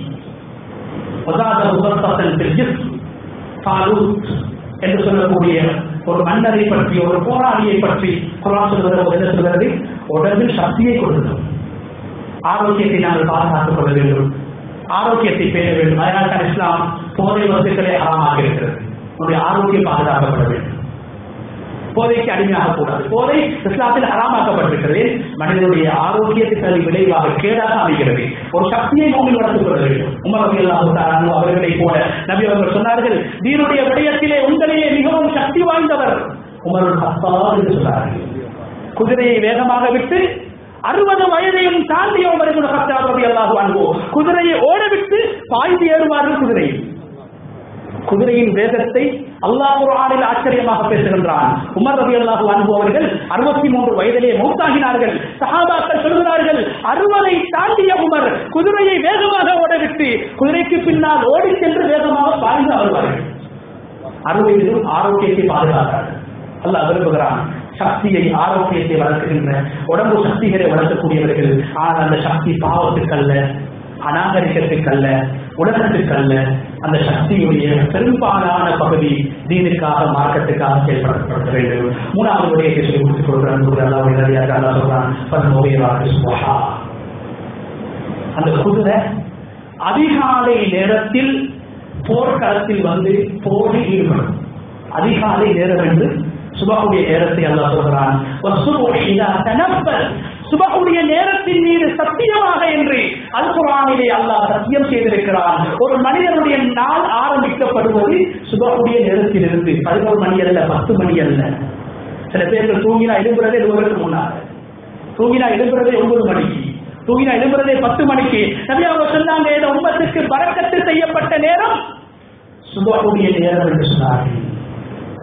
வஸாத முசர்ஃபத்தன் பில் ஜிஸ்ம் தாலூத் என்று சொல்லக்கூடிய ஒரு மன்னரை பற்றி ஒரு போராளியை பற்றி குரான் சொல்கிற போது என்ன சொல்கிறது உடலில் சக்தியை கொடுக்கும் ஆரோக்கியத்தை நாங்கள் பாதுகாத்துக் கொள்ள வேண்டும் ஆரோக்கியத்தை பேண வேண்டும் அதனால் தான் இஸ்லாம் போதை வசதிகளை அறமாக இருக்கிறது உன்னுடைய ஆரோக்கியம் பாதுகாக்கப்பட வேண்டும் போதைக்கு அடிமையாக கூடாது போதை இஸ்லாத்தில் ஹராமாக்கப்பட்டிருக்கிறது மனிதனுடைய ஆரோக்கியத்துக்கு அது விளைவாக கேடாக அமைகிறது ஒரு சக்தியை நோக்கில் வளர்த்துக் கொள்ள வேண்டும் உமர் ரபி அல்லாஹு அவர்களை போல நபி அவர்கள் சொன்னார்கள் தீனுடைய விடயத்திலே உங்களையே மிகவும் சக்தி வாய்ந்தவர் உமருள் ஹத்தார் என்று சொன்னார்கள் குதிரையை வேகமாக விட்டு அறுபது வயதையும் தாண்டிய உமர்கள் ஹத்தார் ரபி அல்லாஹு அன்போ குதிரையை ஓட விட்டு பாய்ந்து ஏறுவார்கள் குதிரையில் குதிரையின் வேகத்தை அல்லாஹ் குர்ஆனில் ஆச்சரியமாக பேசுகின்றான் உமர் ரலியல்லாஹு அன்ஹு அவர்கள் 63 வயதிலே மௌத்தாகினார்கள் சஹாபாக்கள் சொல்கிறார்கள் அறுபதை தாண்டிய உமர் குதிரையை வேகமாக ஓடவிட்டு குதிரைக்கு பின்னால் ஓடிச் சென்று வேகமாக பாய்ந்து வருவார்கள் அறுபதிலும் ஆரோக்கியத்தை பாதுகாத்தார்கள் அல்லாஹ் விரும்புகிறான் சக்தியை ஆரோக்கியத்தை வளர்க்குகின்ற உடம்பு சக்திகளை வளர்க்கக்கூடியவர்கள் ஆனால் அந்த சக்தி பாவத்துக்கல்ல அநாகரிகத்துக்கல்ல உலகத்துக்கல்ல அந்த சக்தியுடைய பெரும்பாலான பகுதி தீனுக்காக மார்க்கத்துக்காக செயல்படுத்தப்பட வேண்டும் மூணாவது விடயத்தை சொல்லி கொடுத்துக் கொடுக்கிறான் அல்லாஹ் நேரடியாக அல்லாஹ் சொல்றான் பன்மோகையவாக சுபஹா அந்த குதிரை அதிகாலை நேரத்தில் போர்க்களத்தில் வந்து போரில் ஈடுபடும் அதிகாலை நேரம் என்று சுபகுடைய நேரத்தை அல்லாஹ் சொல்கிறான் வஸ்ஸுபுஹி இதா தனஃபஸ் சுபகுடைய நேரத்தின் மீது சத்தியமாக என்று அல் குர்ஆனிலே அல்லாஹ் சத்தியம் செய்திருக்கிறான் ஒரு மனிதனுடைய நாள் ஆரம்பிக்கப்படுவது சுபகுடைய நேரத்திலிருந்து பதினோரு மணி அல்ல பத்து மணி அல்ல சில பேர்கள் தூங்கினா எழும்புறதே இருபதுக்கு முன்னால தூங்கினா எழும்புறதே ஒன்பது மணிக்கு தூங்கினா எழும்புறதே பத்து மணிக்கு நபி அவங்க சொன்னாங்க இந்த உம்மத்துக்கு பறக்கத்து செய்யப்பட்ட நேரம் சுபகுடைய நேரம் என்று சொன்னார்கள்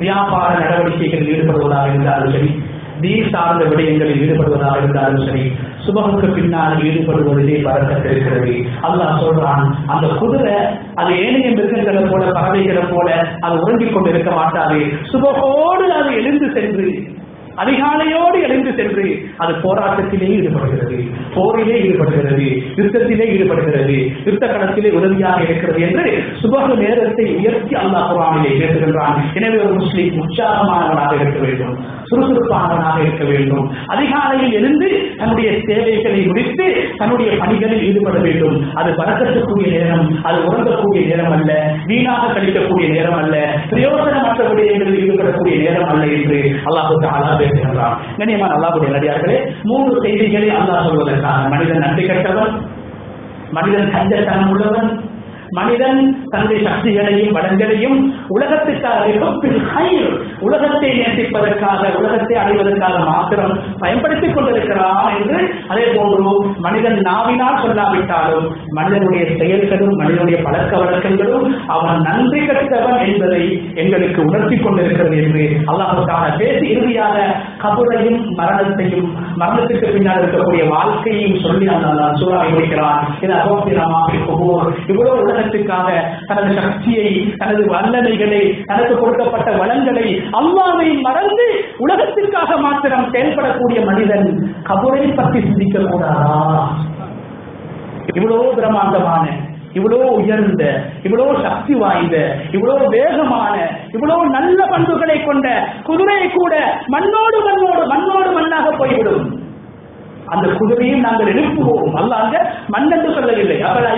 வியாபார நடவடிக்கைகளில் ஈடுபடுவதாக இருந்தாலும் சரி தீர் சார்ந்த விடயங்களில் ஈடுபடுவதாக இருந்தாலும் சரி சுபகுக்கு பின்னால் ஈடுபடுவதிலே பறக்கத்து இருக்கிறது அல்லாஹ் சொல்றான் அந்த குதிரை அது ஏனைய மிருகங்களை போல பறவைகளை போல அது உறங்கிக் கொண்டு இருக்க மாட்டாது சுபகோடு அது எழுந்து சென்று அதிகாலையோடு எழுந்து சென்று அது போராட்டத்திலே ஈடுபடுகிறது போரிலே ஈடுபடுகிறது யுத்தத்திலே ஈடுபடுகிறது யுத்த களத்திலே உதவியாக இருக்கிறது என்று சுபக நேரத்தை உயர்த்தி அல்லாஹ் குரானிலே பேசுகின்றான் எனவே ஒரு முஸ்லீம் உற்சாகமானவனாக இருக்க வேண்டும் சுறுசுறுப்பானவனாக இருக்க வேண்டும் அதிகாலையில் எழுந்து தன்னுடைய சேவைகளை முடித்து தன்னுடைய பணிகளில் ஈடுபட வேண்டும் அது பறக்கக்கூடிய நேரம் அது உறங்கக்கூடிய நேரம் அல்ல வீணாக கழிக்கக்கூடிய நேரம் அல்ல பிரயோஜனமற்ற விடயங்களில் ஈடுபடக்கூடிய நேரம் அல்ல என்று அல்லாஹு தாலா பேசுகின்றான் கண்ணியமான அல்லாஹுடைய நடிகார்களே மூன்று செய்திகளை அல்லாஹ் சொல்வதற்காக மனிதன் நன்றி கட்டவன் மனிதன் கஞ்சத்தனம் உள்ளவன் மனிதன் தன்னுடைய சக்திகளையும் வளங்களையும் உலகத்திற்காக உலகத்தை நேசிப்பதற்காக உலகத்தை அடைவதற்காக மாத்திரம் பயன்படுத்திக் கொண்டிருக்கிறான் என்று அதே போன்று மனிதன் நாவினால் சொல்லாவிட்டாலும் மனிதனுடைய செயல்களும் மனிதனுடைய பழக்க வழக்கங்களும் அவன் நன்றி கட்டவன் என்பதை எங்களுக்கு உணர்த்தி கொண்டிருக்கிறது என்று அல்லாஹுக்காக பேசி இறுதியாக கபுரையும் மரணத்தையும் மரணத்திற்கு பின்னால் இருக்கக்கூடிய வாழ்க்கையையும் சொல்லி அந்த சூறாவை முடிக்கிறான் இது அகோபிரமாக இவ்வளவு உலகத்துக்காக தனது சக்தியை தனது வல்லமைகளை தனக்கு கொடுக்கப்பட்ட வளங்களை அல்லாவை மறந்து உலகத்திற்காக மாத்திரம் செயல்படக்கூடிய மனிதன் கபுரை பற்றி சிந்திக்க கூடாதா இவ்வளவு பிரமாண்டமான இவ்வளவு உயர்ந்த இவ்வளவு சக்தி வாய்ந்த இவ்வளவு வேகமான இவ்வளவு நல்ல பண்புகளை கொண்ட குதிரை கூட மண்ணோடு மண்ணோடு மண்ணோடு மண்ணாக போய்விடும் அந்த குதிரையும் நாங்கள் எழுப்புவோம் அல்ல அங்க மண் என்று சொல்லவில்லை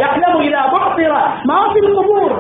மாசில்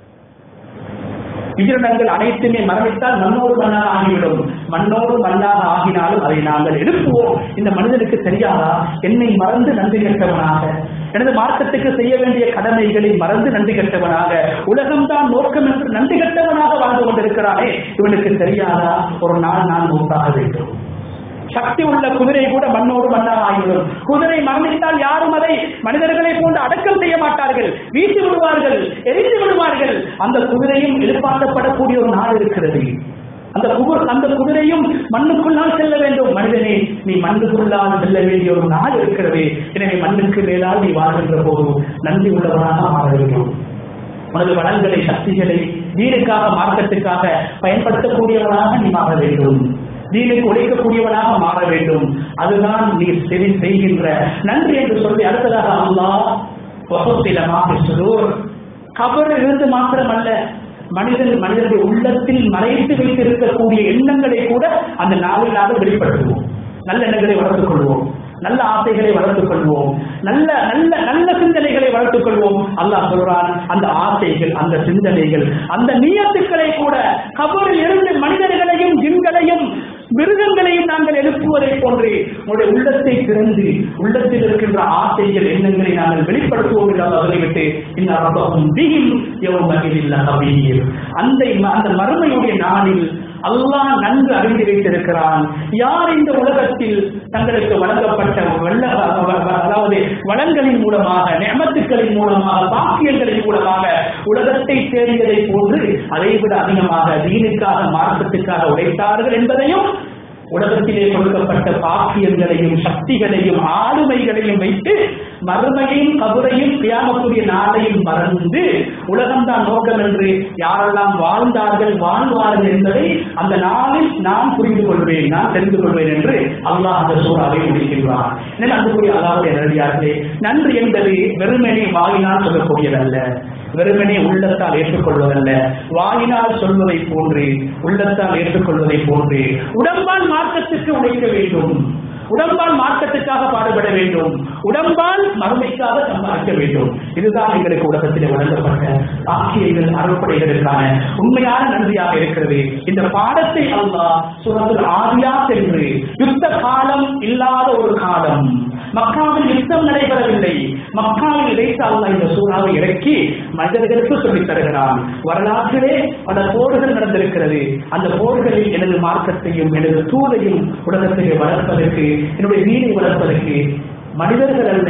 உயிரினங்கள் அனைத்துமே மரணித்தால் மண்ணோடு மண்ணாக ஆகிவிடும் மண்ணோடு மண்ணாக ஆகினாலும் அதை நாங்கள் எழுப்புவோம் இந்த மனிதனுக்கு தெரியாதா என்னை மறந்து நன்றி கட்டவனாக எனது மார்க்கத்துக்கு செய்ய வேண்டிய கடமைகளை மறந்து நன்றி கட்டவனாக உலகம்தான் நோக்கம் என்று நன்றி கட்டவனாக வாழ்ந்து கொண்டிருக்கிறானே இவனுக்கு தெரியாதா ஒரு நாள் நான் மூத்தாக வேண்டும் சக்தி உள்ள குதிரை கூட மண்ணோடு மண்ணாக ஆகிவிடும் குதிரை மரணித்தால் யாரும் அதை மனிதர்களை போன்று அடக்கம் செய்ய மாட்டார்கள் வீசி விடுவார்கள் எரிந்து விடுவார்கள் அந்த குதிரையும் எதிர்பார்க்கப்படக்கூடிய ஒரு நாள் இருக்கிறது அந்த குபுர் அந்த குதிரையும் மண்ணுக்குள்ளால் செல்ல வேண்டும் மனிதனே நீ மண்ணுக்குள்ளால் செல்ல வேண்டிய ஒரு நாள் இருக்கிறது எனவே மண்ணுக்கு மேலால் நீ வாழ்கின்ற போது நன்றி உள்ளவராக மாற வேண்டும் உனது வளங்களை சக்திகளை வீடுக்காக மார்க்கத்துக்காக பயன்படுத்தக்கூடியவனாக நீ மாற வேண்டும் தீனுக்கு உழைக்கக்கூடியவனாக மாற வேண்டும் அதுதான் நீ சரி செய்கின்ற நன்றி என்று சொல்லி அடுத்ததாக அல்லாஹ் வசத்திலமாக சுதூர் கபரில் இருந்து மாத்திரமல்ல மனிதன் மனிதனுடைய உள்ளத்தில் மறைத்து வைத்திருக்கக்கூடிய எண்ணங்களை கூட அந்த நாளில் நாங்கள் வெளிப்படுத்துவோம் நல்ல எண்ணங்களை வளர்த்துக் கொள்வோம் நல்ல ஆசைகளை வளர்த்துக் கொள்வோம் நல்ல நல்ல நல்ல சிந்தனைகளை வளர்த்துக் கொள்வோம் அல்லாஹ் சொல்றான் அந்த ஆசைகள் அந்த சிந்தனைகள் அந்த நியத்துக்களை கூட கபரில் இருந்து மனிதர்களையும் ஜின்களையும் மிருகங்களையும் நாங்கள் எழுப்புவதை போன்று உங்களுடைய உள்ளத்தை திறந்து உள்ளத்தில் இருக்கின்ற ஆசைகள் எண்ணங்களை நாங்கள் வெளிப்படுத்துவோம் என்று அல்லாஹ் சொல்லிவிட்டு இந்த ரப்பகும் பிஹிம் யௌமஇதில் லகபீர் அந்த அந்த மறுமையுடைய நாளில் அல்லாஹ் நன்கு அறிந்து வைத்திருக்கிறான் யார் இந்த உலகத்தில் தங்களுக்கு வழங்கப்பட்ட வெள்ள அதாவது வளங்களின் மூலமாக நியமத்துக்களின் மூலமாக பாக்கியங்களின் மூலமாக உலகத்தை தேடியதை போன்று அதைவிட அதிகமாக தீனுக்காக மார்க்கத்துக்காக உழைத்தார்கள் என்பதையும் உலகத்திலே கொடுக்கப்பட்ட பாக்கியங்களையும் சக்திகளையும் ஆளுமைகளையும் வைத்து மறுமையும் கபுரையும் கியாமக்கூடிய நாளையும் மறந்து உலகம்தான் நோக்கம் என்று யாரெல்லாம் வாழ்ந்தார்கள் வாழ்வார்கள் என்பதை அந்த நாளில் நான் புரிந்து கொள்வேன் நான் தெரிந்து கொள்வேன் என்று அல்லாஹ் அந்த சூறாவை முடிக்கின்றான் எனவே அன்புக்குரிய அல்லாவுடைய நேரடியார்களே நன்றி என்பது வெறுமனே வாயினால் சொல்லக்கூடியதல்ல வெறுமனே உள்ளத்தால் ஏற்றுக்கொள்வதல்ல வாயினால் சொல்வதை போன்று உள்ளத்தால் ஏற்றுக்கொள்வதை போன்று உடம்பால் மார்க்கத்துக்கு உழைக்க வேண்டும் உடம்பால் மார்க்கத்துக்காக பாடுபட வேண்டும் உடம்பால் மறுமைக்காக சம்பாதிக்க வேண்டும் இதுதான் எங்களுக்கு உலகத்திலே வழங்கப்பட்ட ஆக்கியங்கள் அறுப்படைகளுக்கான உண்மையான நன்றியாக இருக்கிறது இந்த பாடத்தை அல்லாஹ் சுரத்தில் ஆதியா சென்று யுத்த காலம் இல்லாத ஒரு காலம் மக்காவில் யுத்தம் நடைபெறவில்லை மக்காவில் இடைத்து அல்லாஹ் இந்த சூறாவை இறக்கி மனிதர்களுக்கு சொல்லித் தருகிறான் வரலாற்றிலே பல போர்கள் நடந்திருக்கிறது அந்த போர்களில் எனது மார்க்கத்தையும் எனது தூதையும் உலகத்திலே வளர்ப்பதற்கு என்னுடைய வீணை வளர்ப்பதற்கு மனிதர்கள் அல்ல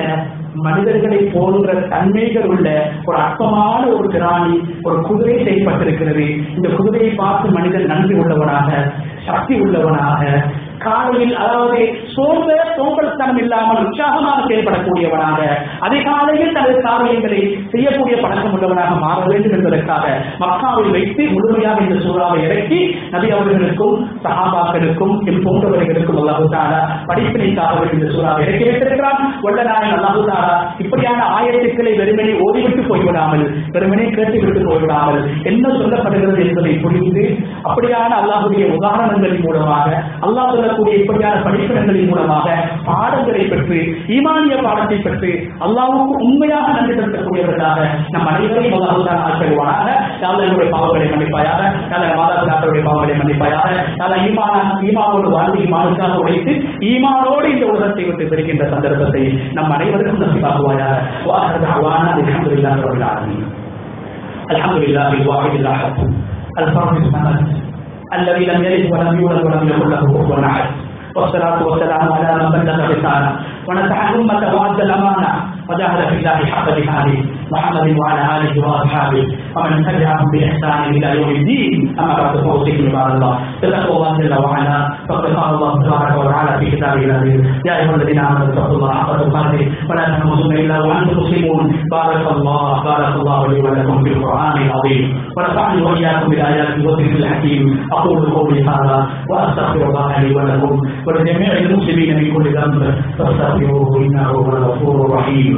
மனிதர்களை போன்ற தன்மைகள் உள்ள ஒரு அற்பமான ஒரு பிராணி ஒரு குதிரை செய்யப்பட்டிருக்கிறது இந்த குதிரையை பார்த்து மனிதன் நன்றி உள்ளவனாக சக்தி உள்ளவனாக காலையில் அதாவது சோர்ந்த சோம்பல்தனம் இல்லாமல் உற்சாகமாக செயல்படக்கூடியவனாக அதிகாலையில் தனது காரியங்களை செய்யக்கூடிய பழக்கம் உள்ளவனாக மாற வேண்டும் என்பதற்காக மக்காவில் வைத்து முழுமையாக இந்த சூறாவை இறக்கி நபி அவர்களுக்கும் சஹாபாக்களுக்கும் எம் போன்றவர்களுக்கும் அல்லாஹு தாலா படிப்பினைக்காக இந்த சூறாவை இறக்கி வைத்திருக்கிறான் வல்லநாயன் அல்லாஹு தாலா இப்படியான ஆயத்துக்களை வெறுமனே ஓடிவிட்டு போய்விடாமல் வெறுமனே கேட்டுவிட்டு போய்விடாமல் என்ன சொல்லப்படுகிறது என்பதை புரிந்து அப்படியான அல்லாஹுடைய உதாரணங்களின் மூலமாக அல்லாஹ் சொல்லக்கூடிய இப்படியான படிப்பினங்களின் மூலமாக பாடங்களை பெற்று ஈமானிய பாடத்தை பெற்று அல்லாஹ்வுக்கு உண்மையாக நன்றி செலுத்தக்கூடியவர்களாக நம் அனைவரையும் அல்லாஹு தான் ஆக்கிடுவானாக யாழ் என்னுடைய பாவங்களை மன்னிப்பாயாக யாழ் மாதாபிதாக்களுடைய பாவங்களை மன்னிப்பாயாக யாழ் ஈமான ஈமானோடு வாழ்ந்து ஈமானுக்காக உழைத்து ஈமானோடு இந்த உலகத்தை விட்டு பெறுகின்ற சந்தர்ப்பத்தை நம் அனைவருக்கும் நம்பிப்பாகுவாயாக வாஹர் அவானா அல்ஹம்துலில்லாஹி ரப்பில் ஆலமீன் الحمد لله الواحد الاحد الفرد الصمد الذي لم يلد ولم يولد ولم يكن له كفوا احد والصلاة والسلام على من بلغ الرسالة ونصح الأمة وأدى الأمانة وجاهد في الله حق جهاده محمد وعلى آله وأصحابه ومن تبعهم بإحسان إلى يوم الدين أما بعد فأوصيكم عباد الله بتقوى الله جل وعلا فقد قال الله تبارك وتعالى في كتابه العزيز يا أيها الذين آمنوا اتقوا الله حق تقاته ولا تموتن إلا وأنتم مسلمون بارك الله بارك الله لي ولكم في القرآن العظيم ونفعني وإياكم بالآيات والذكر الحكيم أقول قولي هذا وأستغفر الله لي ولكم ولجميع المسلمين من كل ذنب فاستغفروه إنه هو الغفور الرحيم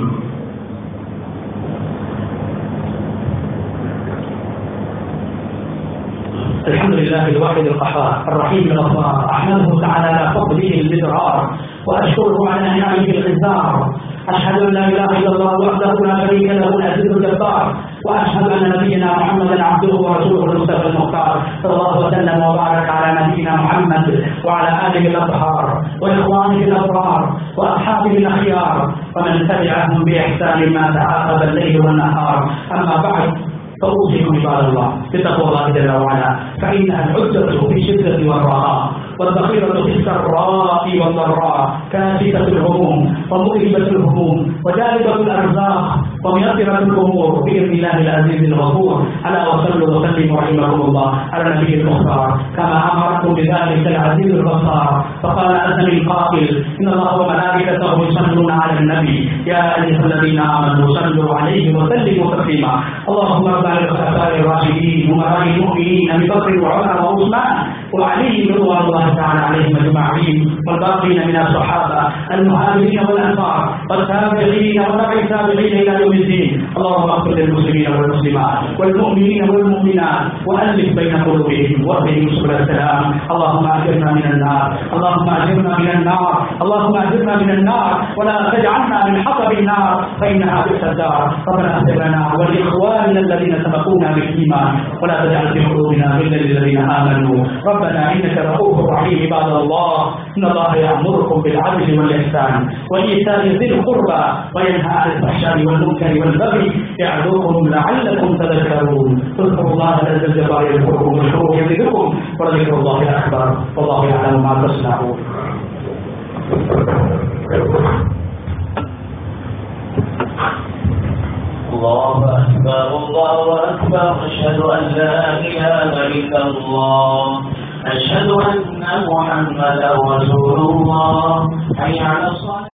الحمد لله الواحد القهار الرحيم الغفار احمده تعالى على فضله المدرار واشكره على نعمه الغزار اشهد ان لا اله الا الله وحده لا شريك له العزيز الجبار واشهد ان نبينا محمدا عبده ورسوله المصطفى المختار صلى الله وسلم وبارك على نبينا محمد وعلى اله الاطهار واخوانه الابرار واصحابه الاخيار ومن تبعهم باحسان ما تعاقب الليل والنهار اما بعد فأوصيكم عباد الله بتقوى الله جل وعلا فإنها العدة في الشدة والرخاء والبخيرة في السراء والضراء كاشفة الهموم ومذهبة الهموم وجالبة الأرزاق وميسرة الأمور بإذن الله العزيز الغفور ألا وصلوا وسلموا رحمكم الله على النبي المختار كما أمركم بذلك العزيز الغفار فقال عز من قائل إن الله وملائكته يصلون على النبي يا أيها الذين آمنوا صلوا عليه وسلموا تسليما اللهم رب الخلفاء الراشدين ومراء المؤمنين ابي بكر وعمر وعثمان وعلي رضوان الله تعالى عليهم اجمعين والباقين من الصحابه المهاجرين والانصار والتابعين وتبع التابعين الى يوم الدين اللهم اغفر للمسلمين والمسلمات والمؤمنين والمؤمنات والف بين قلوبهم واهدهم سبل السلام اللهم اجرنا من النار اللهم اجرنا من النار اللهم اجرنا من النار ولا تجعلنا من حطب النار فانها بئس الدار ربنا اغفر لنا ولاخواننا الذين سبقونا بالايمان ولا تجعل في قلوبنا غلا للذين امنوا ربنا انك رؤوف رحيم عباد الله ان الله يامركم بالعدل والاحسان وايتاء ذي القربى وينهى عن الفحشاء والمنكر والبغي يعظكم لعلكم تذكرون اذكروا الله عز الجبار يذكركم واشكروه يزدكم ولذكر الله اكبر والله يعلم ما تصنعون الله أكبر الله أكبر أشهد أن لا إله إلا الله أشهد أن محمدا رسول الله حي على الصلاة